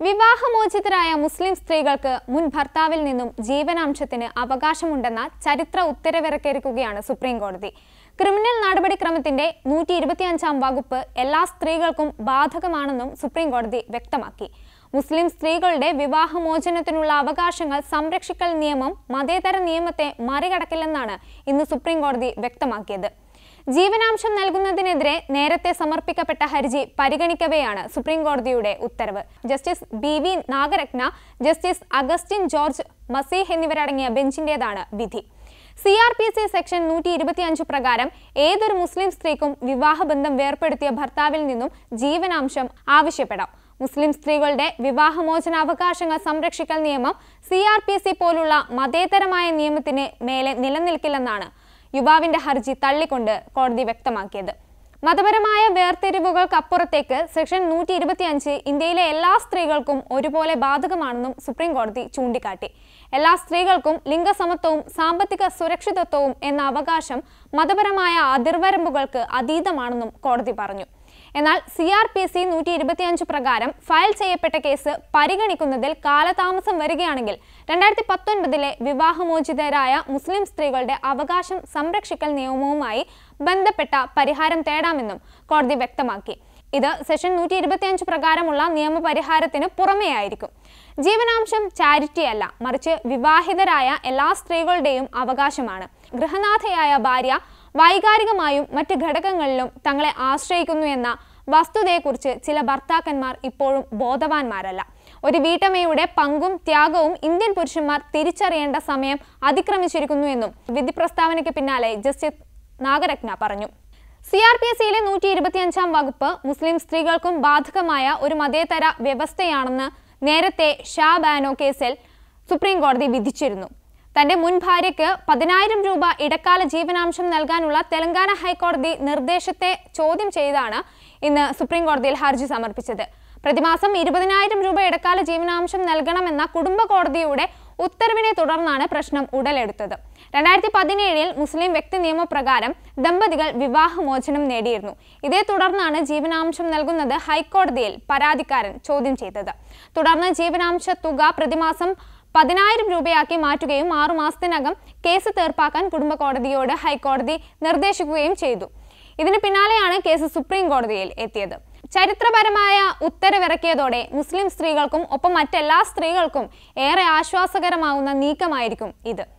വിവാഹമോചിതരായ മുസ്ലിം സ്ത്രീകൾക്ക് മുൻ ഭർത്താവിൽ നിന്നും ജീവനാംശത്തിന് അവകാശമുണ്ടെന്ന ചരിത്ര ഉത്തരവിറക്കിയിരിക്കുകയാണ് സുപ്രീം കോടതി ക്രിമിനൽ നടപടിക്രമത്തിന്റെ നൂറ്റി ഇരുപത്തിയഞ്ചാം വകുപ്പ് എല്ലാ സ്ത്രീകൾക്കും ബാധകമാണെന്നും സുപ്രീം കോടതി വ്യക്തമാക്കി മുസ്ലിം സ്ത്രീകളുടെ വിവാഹമോചനത്തിനുള്ള അവകാശങ്ങൾ സംരക്ഷിക്കൽ നിയമം മതേതര നിയമത്തെ മറികടക്കില്ലെന്നാണ് ഇന്ന് സുപ്രീം കോടതി വ്യക്തമാക്കിയത് ജീവനാംശം നൽകുന്നതിനെതിരെ നേരത്തെ സമർപ്പിക്കപ്പെട്ട ഹർജി പരിഗണിക്കവെയാണ് സുപ്രീം കോടതിയുടെ ഉത്തരവ് justice B V Nagarathna justice Augustine George Masih എന്നിവരടങ്ങിയ ബെഞ്ചിന്റേതാണ് വിധി C R P C section നൂറ്റി ഇരുപത്തിയഞ്ച് പ്രകാരം ഏതൊരു മുസ്ലിം സ്ത്രീക്കും വിവാഹബന്ധം വേർപ്പെടുത്തിയ ഭർത്താവിൽ നിന്നും ജീവനാംശം ആവശ്യപ്പെടാം മുസ്ലിം സ്ത്രീകളുടെ വിവാഹമോചനാവകാശങ്ങൾ സംരക്ഷിക്കൽ നിയമം സി ആർ പി സി പോലുള്ള മതേതരമായ നിയമത്തിന് മേലെ നിലനിൽക്കില്ലെന്നാണ് യുവാവിന്റെ ഹർജി തള്ളിക്കൊണ്ട് കോടതി വ്യക്തമാക്കിയത് മതപരമായ വേർതിരിവുകൾക്കപ്പുറത്തേക്ക് സെക്ഷൻ നൂറ്റി ഇരുപത്തിയഞ്ച് ഇന്ത്യയിലെ എല്ലാ സ്ത്രീകൾക്കും ഒരുപോലെ ബാധകമാണെന്നും സുപ്രീം കോടതി ചൂണ്ടിക്കാട്ടി എല്ലാ സ്ത്രീകൾക്കും ലിംഗസമത്വവും സാമ്പത്തിക സുരക്ഷിതത്വവും എന്ന അവകാശം മതപരമായ അതിർവരമ്പുകൾക്ക് അതീതമാണെന്നും കോടതി പറഞ്ഞു എന്നാൽ സി ആർ പി സി നൂറ്റി ഇരുപത്തിയഞ്ച് പ്രകാരം ഫയൽ ചെയ്യപ്പെട്ട കേസ് പരിഗണിക്കുന്നതിൽ കാലതാമസം വരികയാണെങ്കിൽ രണ്ടായിരത്തി പത്തൊൻപതിലെ വിവാഹമോചിതരായ മുസ്ലിം സ്ത്രീകളുടെ അവകാശം സംരക്ഷിക്കൽ നിയമവുമായി ബന്ധപ്പെട്ട പരിഹാരം തേടാമെന്നും കോടതി വ്യക്തമാക്കി ഇത് സെഷൻ നൂറ്റി ഇരുപത്തിയഞ്ച് പ്രകാരമുള്ള നിയമപരിഹാരത്തിന് പുറമെയായിരിക്കും ജീവനാംശം ചാരിറ്റി അല്ല മറിച്ച് വിവാഹിതരായ എല്ലാ സ്ത്രീകളുടെയും അവകാശമാണ് ഗൃഹനാഥയായ ഭാര്യ വൈകാരികമായും മറ്റ് ഘടകങ്ങളിലും തങ്ങളെ ആശ്രയിക്കുന്നു എന്ന വസ്തുതയെക്കുറിച്ച് ചില ഭർത്താക്കന്മാർ ഇപ്പോഴും ബോധവാന്മാരല്ല ഒരു വീട്ടമ്മയുടെ പങ്കും ത്യാഗവും ഇന്ത്യൻ പുരുഷന്മാർ തിരിച്ചറിയേണ്ട സമയം അതിക്രമിച്ചിരിക്കുന്നു എന്നും വിധി പ്രസ്താവനയ്ക്ക് പിന്നാലെ ജസ്റ്റിസ് നാഗരത്ന പറഞ്ഞു സി ആർ പി എസ് സിയിലെ നൂറ്റി ഇരുപത്തിയഞ്ചാം വകുപ്പ് മുസ്ലിം സ്ത്രീകൾക്കും ബാധകമായ ഒരു മതേതര വ്യവസ്ഥയാണെന്ന് നേരത്തെ ഷാ ബാനോ കേസിൽ സുപ്രീം കോടതി വിധിച്ചിരുന്നു തന്റെ മുൻ ഭാര്യയ്ക്ക് പതിനായിരം രൂപ ഇടക്കാല ജീവനാംശം നൽകാനുള്ള തെലങ്കാന ഹൈക്കോടതി നിർദ്ദേശത്തെ ചോദ്യം ചെയ്താണ് ഇന്ന് സുപ്രീം കോടതിയിൽ ഹർജി സമർപ്പിച്ചത് പ്രതിമാസം ഇരുപതിനായിരം രൂപ ഇടക്കാല ജീവനാംശം നൽകണമെന്ന കുടുംബ കോടതിയുടെ ഉത്തരവിനെ തുടർന്നാണ് പ്രശ്നം ഉടലെടുത്തത് രണ്ടായിരത്തി പതിനേഴിൽ മുസ്ലിം വ്യക്തി നിയമപ്രകാരം ദമ്പതികൾ വിവാഹമോചനം നേടിയിരുന്നു ഇതേ തുടർന്നാണ് ജീവനാംശം നൽകുന്നത് ഹൈക്കോടതിയിൽ പരാതിക്കാരൻ ചോദ്യം ചെയ്തത് തുടർന്ന് ജീവനാംശ തുക പ്രതിമാസം പതിനായിരം രൂപയാക്കി മാറ്റുകയും ആറുമാസത്തിനകം കേസ് തീർപ്പാക്കാൻ കുടുംബ കോടതിയോട് ഹൈക്കോടതി നിർദ്ദേശിക്കുകയും ചെയ്തു ഇതിന് പിന്നാലെയാണ് കേസ് സുപ്രീം കോടതിയിൽ എത്തിയത് ചരിത്രപരമായ ഉത്തരവിറക്കിയതോടെ മുസ്ലിം സ്ത്രീകൾക്കും ഒപ്പം മറ്റെല്ലാ സ്ത്രീകൾക്കും ഏറെ ആശ്വാസകരമാവുന്ന നീക്കമായിരിക്കും ഇത്